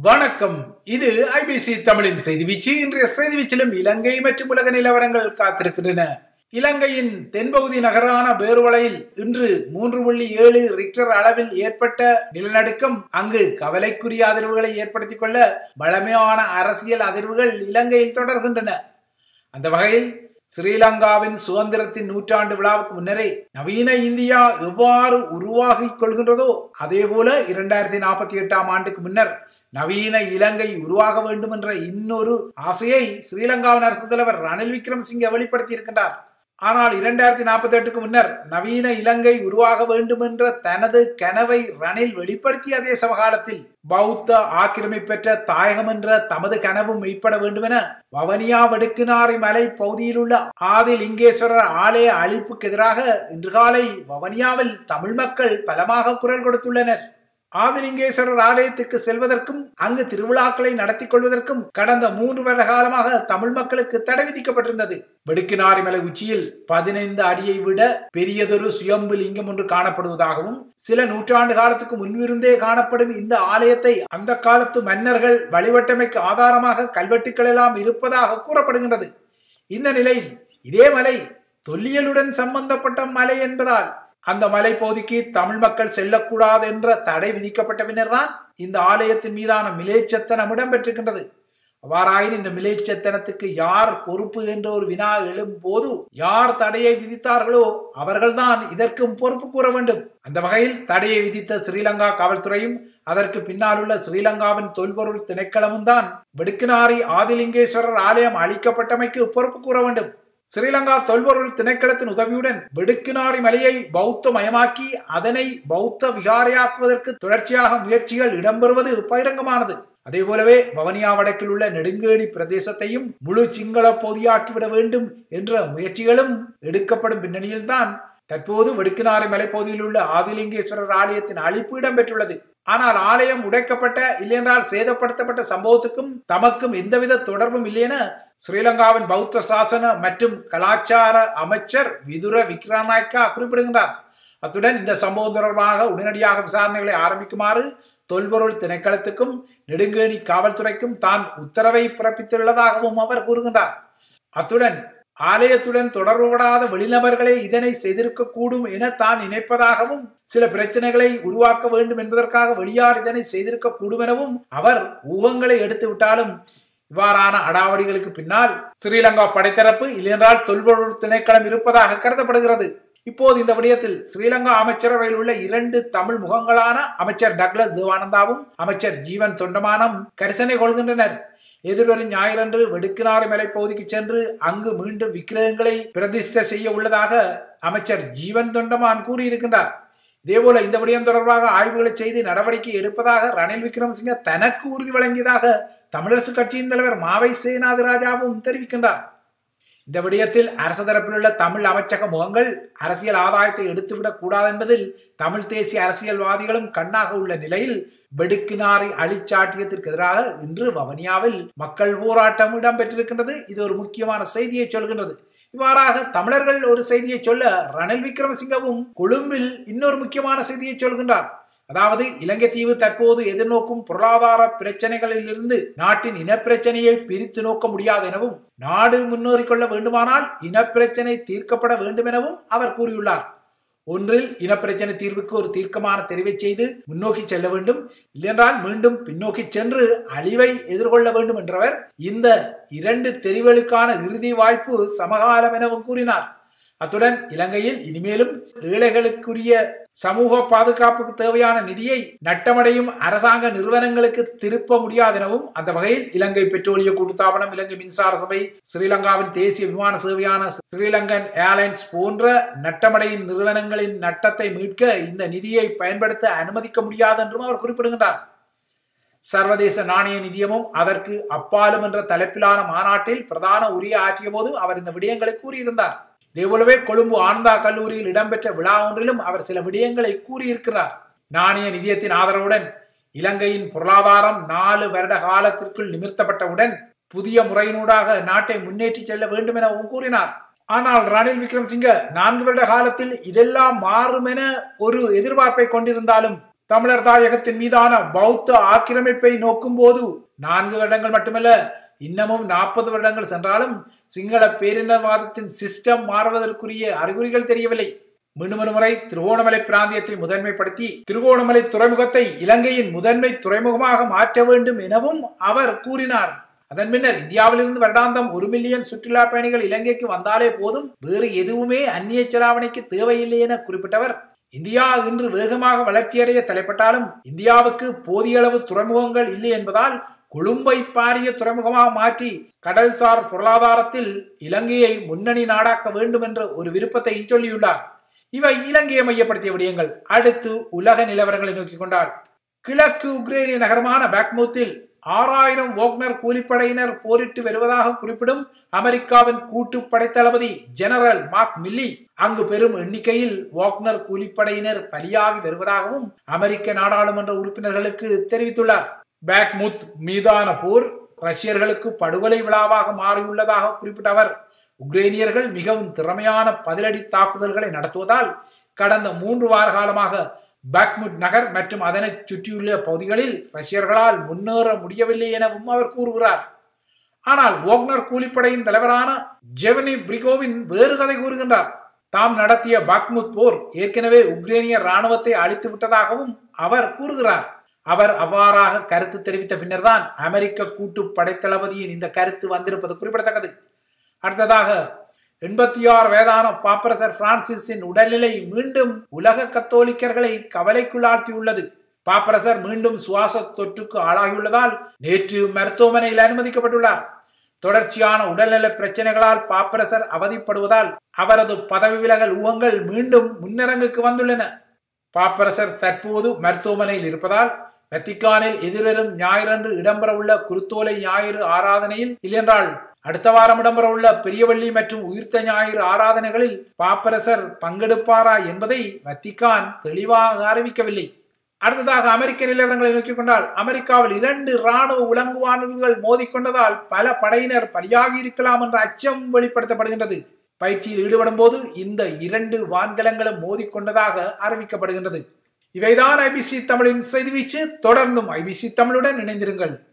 வணக்கம் இது ஐபிசி தமிழின் செய்தி வீச்சு இன்றைய செய்தி வீச்சிலும் இலங்கை மற்றும் உலக நிலவரங்கள் காத்திருக்கின்றன இலங்கையின் தென்பகுதி நகரான பேருவளையில் இன்று மூன்று புள்ளி ஏழு ரிக்டர் அளவில் ஏற்பட்ட நிலநடுக்கம் அங்கு கவலைக்குரிய அதிர்வுகளை ஏற்படுத்திக் கொள்ள பழமையான அரசியல் அதிர்வுகள் இலங்கையில் தொடர்கின்றன அந்த வகையில் ஸ்ரீலங்காவின் சுதந்திரத்தின் நூற்றாண்டு விழாவுக்கு முன்னரே நவீன இந்தியா எவ்வாறு உருவாகிக் கொள்கின்றதோ அதே போல இரண்டாயிரத்தி நாற்பத்தி எட்டாம் ஆண்டுக்கு முன்னர் நவீன இலங்கை உருவாக வேண்டும் என்ற இன்னொரு ஆசையை ஸ்ரீலங்காவின் அரசு தலைவர் ரணில் விக்ரமசிங்கே வெளிப்படுத்தி இருக்கின்றார் ஆனால் இரண்டாயிரத்தி நாற்பத்தி எட்டுக்கு முன்னர் நவீன இலங்கை உருவாக வேண்டும் என்ற தனது கனவை ரணில் வெளிப்படுத்திய அதே சமகாலத்தில் பௌத்த ஆக்கிரமிப்பெற்ற தாயகம் என்ற தமது கனவு மெய்ப்பட வேண்டும் என வவனியா வடுக்குநாறை மலை பகுதியில் உள்ள ஆதிலிங்கேஸ்வரர் ஆலய அழிப்புக்கு எதிராக இன்று காலை வவனியாவில் தமிழ் மக்கள் பலமாக குரல் கொடுத்துள்ளனர் ஆதிலிங்கேஸ்வரர் ஆலயத்துக்கு செல்வதற்கும் அங்கு திருவிழாக்களை நடத்தி கொள்வதற்கும் கடந்த மூன்று வருட காலமாக தமிழ் மக்களுக்கு தடை விதிக்கப்பட்டிருந்தது வெடுக்கினாரி மலை உச்சியில் பதினைந்து அடியை விட பெரியதொரு சுயம்பு லிங்கம் ஒன்று காணப்படுவதாகவும் சில நூற்றாண்டு காலத்துக்கு முன்பிருந்தே காணப்படும் இந்த ஆலயத்தை அந்த காலத்து மன்னர்கள் வழிவட்டமைக்கு ஆதாரமாக கல்வெட்டுக்கள் எல்லாம் இருப்பதாக கூறப்படுகின்றது இந்த நிலையில் இதே மலை தொல்லியலுடன் சம்பந்தப்பட்ட மலை என்பதால் அந்த மலைப்பகுதிக்கு தமிழ் மக்கள் செல்லக்கூடாது என்ற தடை விதிக்கப்பட்ட பின்னர் தான் இந்த ஆலயத்தின் மீதான மிலேச்சத்தனம் இடம்பெற்றிருக்கின்றது அவ்வாறாயின் இந்த மிலேச்சத்தனத்துக்கு யார் பொறுப்பு என்ற ஒரு வினா எழும் போது யார் தடையை விதித்தார்களோ அவர்கள்தான் இதற்கும் பொறுப்பு கூற வேண்டும் அந்த வகையில் தடையை விதித்த ஸ்ரீலங்கா காவல்துறையும் அதற்கு பின்னால் உள்ள ஸ்ரீலங்காவின் தொல்பொருள் திணைக்களமும் தான் வெடுக்கினாரி ஆதிலிங்கேஸ்வரர் ஆலயம் அளிக்கப்பட்டமைக்கு பொறுப்பு கூற வேண்டும் ஸ்ரீலங்கா தொல்பொருள் திணைக்களத்தின் உதவியுடன் வெடுக்கினாரி மலையை பௌத்த மயமாக்கி அதனை பௌத்த விகாரையாக்குவதற்கு தொடர்ச்சியாக முயற்சிகள் இடம்பெறுவது பகிரங்கமானது அதே போலவே வவனியா வடக்கில் உள்ள நெடுங்கேணி பிரதேசத்தையும் முழு சிங்கள பகுதியாக்கிவிட வேண்டும் என்ற முயற்சிகளும் எடுக்கப்படும் பின்னணியில்தான் தற்போது வெடுக்கினாரை மலைப்பகுதியில் உள்ள ஆதிலிங்கேஸ்வரர் ஆலயத்தின் அழிப்பு இடம்பெற்றுள்ளது ஆனால் ஆலயம் உடைக்கப்பட்ட இல்லையென்றால் சேதப்படுத்தப்பட்ட சம்பவத்துக்கும் தமக்கும் எந்தவித தொடர்பும் இல்லையென ஸ்ரீலங்காவின் பௌத்த சாசன மற்றும் கலாச்சார அமைச்சர் விதுர விக்ரநாயக்கா குறிப்பிடுகின்றார் அத்துடன் இந்த சம்பவம் தொடர்பாக உடனடியாக விசாரணைகளை ஆரம்பிக்குமாறு தொல்பொருள் திணைக்களத்துக்கும் நெடுங்கேணி காவல்துறைக்கும் தான் உத்தரவை பிறப்பித்துள்ளதாகவும் அவர் கூறுகின்றார் அத்துடன் ஆலயத்துடன் தொடர்புபடாத வெளிநபர்களே இதனை செய்திருக்க கூடும் என தான் நினைப்பதாகவும் சில பிரச்சனைகளை உருவாக்க வேண்டும் என்பதற்காக வெளியார் இதனை செய்திருக்க கூடும் எனவும் அவர் ஊகங்களை எடுத்து விட்டாலும் இவ்வாறான அடாவடிகளுக்கு பின்னால் ஸ்ரீலங்கா படைத்தரப்பு இல்லையென்றால் தொல்பொருள் திணைக்களம் இருப்பதாக கருதப்படுகிறது இப்போது இந்த விடயத்தில் ஸ்ரீலங்கா அமைச்சரவையில் உள்ள இரண்டு தமிழ் முகங்களான அமைச்சர் டக்ளஸ் தேவானந்தாவும் அமைச்சர் ஜீவன் தொண்டமானம் கரிசனை கொள்கின்றனர் எதிர்வரும் ஞாயிறன்று வெடுக்கினாறு மலைப்பகுதிக்கு சென்று அங்கு மீண்டும் விக்கிரகங்களை பிரதிஷ்ட செய்ய உள்ளதாக அமைச்சர் ஜீவன் தொண்டமான் கூறியிருக்கின்றார் இதேபோல இந்த விடயம் தொடர்பாக ஆய்வுகளை செய்து நடவடிக்கை எடுப்பதாக ரணில் விக்ரமசிங்க தனக்கு உறுதி வழங்கியதாக தமிழரசு கட்சியின் தலைவர் மாவை சேனாதி ராஜாவும் தெரிவிக்கின்றார் இந்த விடயத்தில் அரசு தரப்பில் உள்ள தமிழ் அமைச்சக முகங்கள் அரசியல் ஆதாயத்தை எடுத்துவிடக் கூடாது என்பதில் தமிழ் தேசிய அரசியல்வாதிகளும் கண்ணாக உள்ள நிலையில் வெடுக்கினாரை அழிச்சாட்டியத்திற்கு எதிராக இன்று வவனியாவில் மக்கள் போராட்டம் இடம்பெற்றிருக்கின்றது இது ஒரு முக்கியமான செய்தியை சொல்கின்றது இவ்வாறாக தமிழர்கள் ஒரு செய்தியை சொல்ல ரணில் விக்ரமசிங்கவும் கொழும்பில் இன்னொரு முக்கியமான செய்தியை சொல்கின்றார் அதாவது இலங்கை தீவு தற்போது எதிர்நோக்கும் பொருளாதார பிரச்சனைகளில் இருந்து நாட்டின் இனப்பிரச்சனையை பிரித்து நோக்க முடியாது எனவும் நாடு முன்னேறிக் கொள்ள வேண்டுமானால் இனப்பிரச்சனை தீர்க்கப்பட வேண்டும் எனவும் அவர் கூறியுள்ளார் ஒன்றில் இனப்பிரச்சனை தீர்வுக்கு ஒரு தீர்க்கமான தெரிவை செய்து முன்னோக்கி செல்ல வேண்டும் இல்லையென்றால் மீண்டும் பின்னோக்கி சென்று அழிவை எதிர்கொள்ள வேண்டும் என்றவர் இந்த இரண்டு தெரிவுகளுக்கான இறுதி வாய்ப்பு சமகாலம் எனவும் கூறினார் அத்துடன் இலங்கையில் இனிமேலும் ஏழைகளுக்குரிய சமூக பாதுகாப்புக்கு தேவையான நிதியை நட்டமடையும் அரசாங்க நிறுவனங்களுக்கு திருப்ப முடியாது எனவும் அந்த வகையில் இலங்கை பெட்ரோலிய கூட்டுத்தாபனம் இலங்கை மின்சார சபை ஸ்ரீலங்காவின் தேசிய விமான சேவையான ஸ்ரீலங்கன் ஏர்லைன்ஸ் போன்ற நட்டமடையும் நிறுவனங்களின் நட்டத்தை மீட்க இந்த நிதியை பயன்படுத்த அனுமதிக்க முடியாது என்றும் அவர் குறிப்பிடுகின்றார் சர்வதேச நாணய நிதியமும் அதற்கு அப்பாலும் என்ற தலைப்பிலான மாநாட்டில் பிரதான உரிய ஆற்றிய போது அவர் இந்த விடயங்களை கூறியிருந்தார் இதேபோலவே கொழும்பு ஆனந்தா கல்லூரியில் இடம்பெற்ற விழா ஒன்றிலும் அவர் சில விடயங்களை கூறியிருக்கிறார் நாணய நிதியத்தின் ஆதரவுடன் இலங்கையின் பொருளாதாரம் நாலு வருட காலத்திற்குள் நிமிர்த்தப்பட்டவுடன் புதிய முறையினூடாக நாட்டை முன்னேற்றி செல்ல வேண்டும் எனவும் கூறினார் ஆனால் ரணில் விக்ரம்சிங்க நான்கு வருட காலத்தில் இதெல்லாம் மாறும் என ஒரு எதிர்பார்ப்பை கொண்டிருந்தாலும் தமிழர் தாயகத்தின் மீதான பௌத்த ஆக்கிரமிப்பை நோக்கும் போது நான்கு வருடங்கள் மட்டுமல்ல இன்னமும் நாற்பது வருடங்கள் சென்றாலும் சிங்கள பேரினவாதத்தின் சிஸ்டம் மாறுவதற்குரிய அறிகுறிகள் தெரியவில்லை மீண்டும் ஒரு முறை திருகோணமலை பிராந்தியத்தை முதன்மைப்படுத்தி திருகோணமலை துறைமுகத்தை இலங்கையின் முதன்மை துறைமுகமாக மாற்ற வேண்டும் எனவும் அவர் கூறினார் அதன் பின்னர் இந்தியாவிலிருந்து வருடாந்தம் ஒரு மில்லியன் சுற்றுலா பயணிகள் இலங்கைக்கு வந்தாலே போதும் வேறு எதுவுமே அந்நிய செலாவணிக்கு தேவையில்லை என குறிப்பிட்டவர் இந்தியா இன்று வேகமாக வளர்ச்சியடைய தலைப்பட்டாலும் இந்தியாவுக்கு போதிய அளவு துறைமுகங்கள் இல்லை என்பதால் கொழும்பை பாரிய துறைமுகமாக மாற்றி கடல்சார் பொருளாதாரத்தில் இலங்கையை முன்னணி நாடாக்க வேண்டும் என்ற ஒரு விருப்பத்தை சொல்லியுள்ளார் இவை இலங்கையை மையப்படுத்திய விடயங்கள் அடுத்து உலக நிலவரங்களை நோக்கிக் கொண்டால் கிழக்கு உக்ரைனிய நகரமான பாக்மூத்தில் ஆறாயிரம் வோக்னர் கூலிப்படையினர் போரிட்டு வருவதாக குறிப்பிடும் அமெரிக்காவின் கூட்டு படைத்தளபதி ஜெனரல் மார்க் மில்லி அங்கு பெரும் எண்ணிக்கையில் வாக்னர் கூலிப்படையினர் பலியாகி வருவதாகவும் அமெரிக்க நாடாளுமன்ற உறுப்பினர்களுக்கு தெரிவித்துள்ளார் பேக்முத் மீதான போர் ரஷ்யர்களுக்கு படுகொலை விழாவாக மாறியுள்ளதாக குறிப்பிட்ட அவர் உக்ரைனியர்கள் மிகவும் திறமையான பதிலடி தாக்குதல்களை நடத்துவதால் கடந்த மூன்று வார காலமாக பாக்முட் நகர் மற்றும் அதனை சுற்றியுள்ள பகுதிகளில் ரஷ்யர்களால் முன்னேற முடியவில்லை எனவும் அவர் கூறுகிறார் ஆனால் ஓக்னர் கூலிப்படையின் தலைவரான ஜெவனி பிரிகோவின் வேறு கதை கூறுகின்றார் தாம் நடத்திய பாக்முத் போர் ஏற்கனவே உக்ரைனிய ராணுவத்தை அழித்து விட்டதாகவும் அவர் கூறுகிறார் அவர் அவ்வாறாக கருத்து தெரிவித்த பின்னர்தான் அமெரிக்க கூட்டு படைத்தளபதியின் இந்த கருத்து வந்திருப்பது குறிப்பிடத்தக்கது அடுத்ததாக எண்பத்தி ஆறு வயதான பாப்பரசர் பிரான்சிஸின் உடல்நிலை மீண்டும் உலக கத்தோலிக்கர்களை கவலைக்குள்ளாழ்த்தியுள்ளது பாப்பரசர் மீண்டும் சுவாச தொற்றுக்கு ஆளாகியுள்ளதால் நேற்று மருத்துவமனையில் அனுமதிக்கப்பட்டுள்ளார் தொடர்ச்சியான உடல்நல பிரச்சனைகளால் பாப்பரசர் அவதிப்படுவதால் அவரது பதவி விலகல் ஊகங்கள் மீண்டும் முன்னிறங்குக்கு வந்துள்ளன பாப்பரசர் தற்போது மருத்துவமனையில் இருப்பதால் வத்திக்கானில் எதிர்வரும் ஞாயிறன்று இடம்பெறவுள்ள குருத்தோலை ஞாயிறு ஆராதனையில் இல்லென்றால் அடுத்த வாரம் இடம்பெறவுள்ள பெரியவள்ளி மற்றும் உயிர்த்த ஞாயிறு ஆராதனைகளில் பாப்பரசர் பங்கெடுப்பாரா என்பதை வத்திக்கான் தெளிவாக அறிவிக்கவில்லை அடுத்ததாக அமெரிக்க நிலவரங்களை நோக்கிக் கொண்டால் அமெரிக்காவில் இரண்டு ராணுவ உலங்குவானவர்கள் மோதிக்கொண்டதால் பல படையினர் பலியாகி இருக்கலாம் என்ற அச்சம் வெளிப்படுத்தப்படுகின்றது பயிற்சியில் ஈடுபடும் போது இந்த இரண்டு வான்கலங்களும் மோதிக்கொண்டதாக அறிவிக்கப்படுகின்றது இவைதான் ஐபிசி தமிழின் செய்தி வீச்சு தொடர்ந்தும் ஐபிசி தமிழுடன் இணைந்திருங்கள்